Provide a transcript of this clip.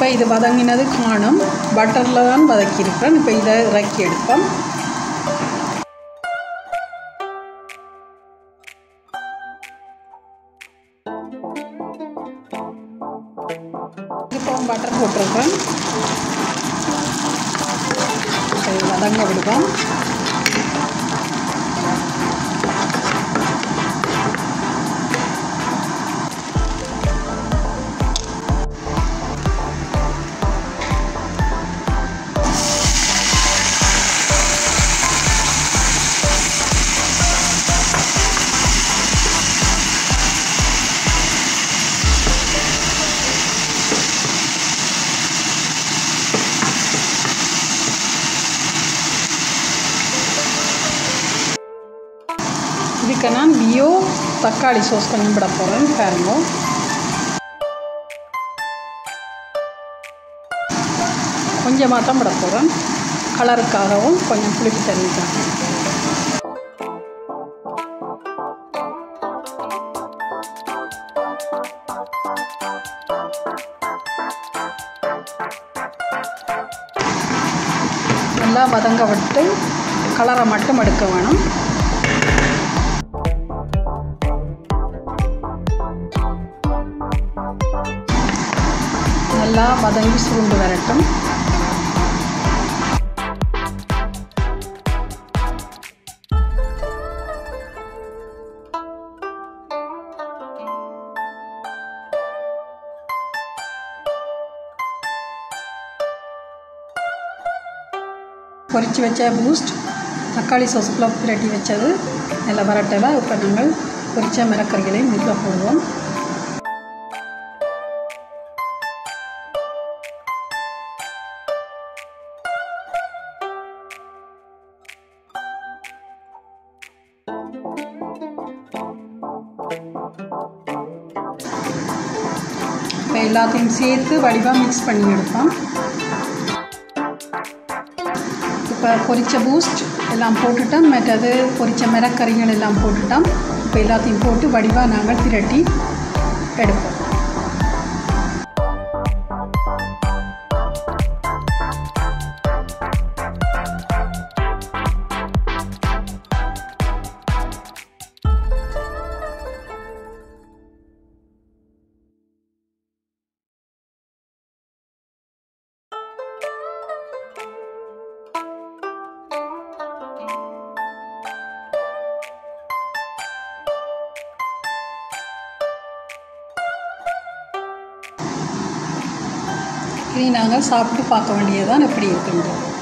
இப்போ இது வதங்கினது காணும் பட்டரில் தான் வதக்கியிருக்கிறேன் இப்போ இதை இறக்கி எடுப்போம் இப்போ பட்டர் போட்டிருக்கேன் இப்போ இது வதங்க விடுவோம் இதுக்கு நான் பியோ தக்காளி சோஸ் கொஞ்சம் விட போகிறேன் பாருங்க கொஞ்சமாக தான் விட போகிறேன் கலருக்காகவும் கொஞ்சம் புளிப்பு தண்ணிக்காக நல்லா வதங்க விட்டு கலரை மட்டும் எடுக்க வேணும் நல்லா வதங்கி சுருண்டு வரட்டும் பொரிச்சு வச்ச பூஸ்ட் தக்காளி சோஸுக்குள்ள பிரட்டி வச்சது நல்லா வரட்டல இப்போ நாங்கள் பொரிச்ச மிரக்கறிகளையும் இதில் போடுவோம் இப்போ எல்லாத்தையும் சேர்த்து வடிவாக மிக்ஸ் பண்ணி எடுப்போம் இப்போ பொரிச்ச பூஸ்ட் எல்லாம் போட்டுட்டோம் மற்றது பொரிச்ச மிரக்கறிகள் எல்லாம் போட்டுட்டோம் இப்போ எல்லாத்தையும் போட்டு வடிவாக நாங்கள் திரட்டி எடுப்போம் இனி நாங்கள் சாப்பிட்டு பார்க்க வேண்டியதுதான் எப்படி இருக்குன்றது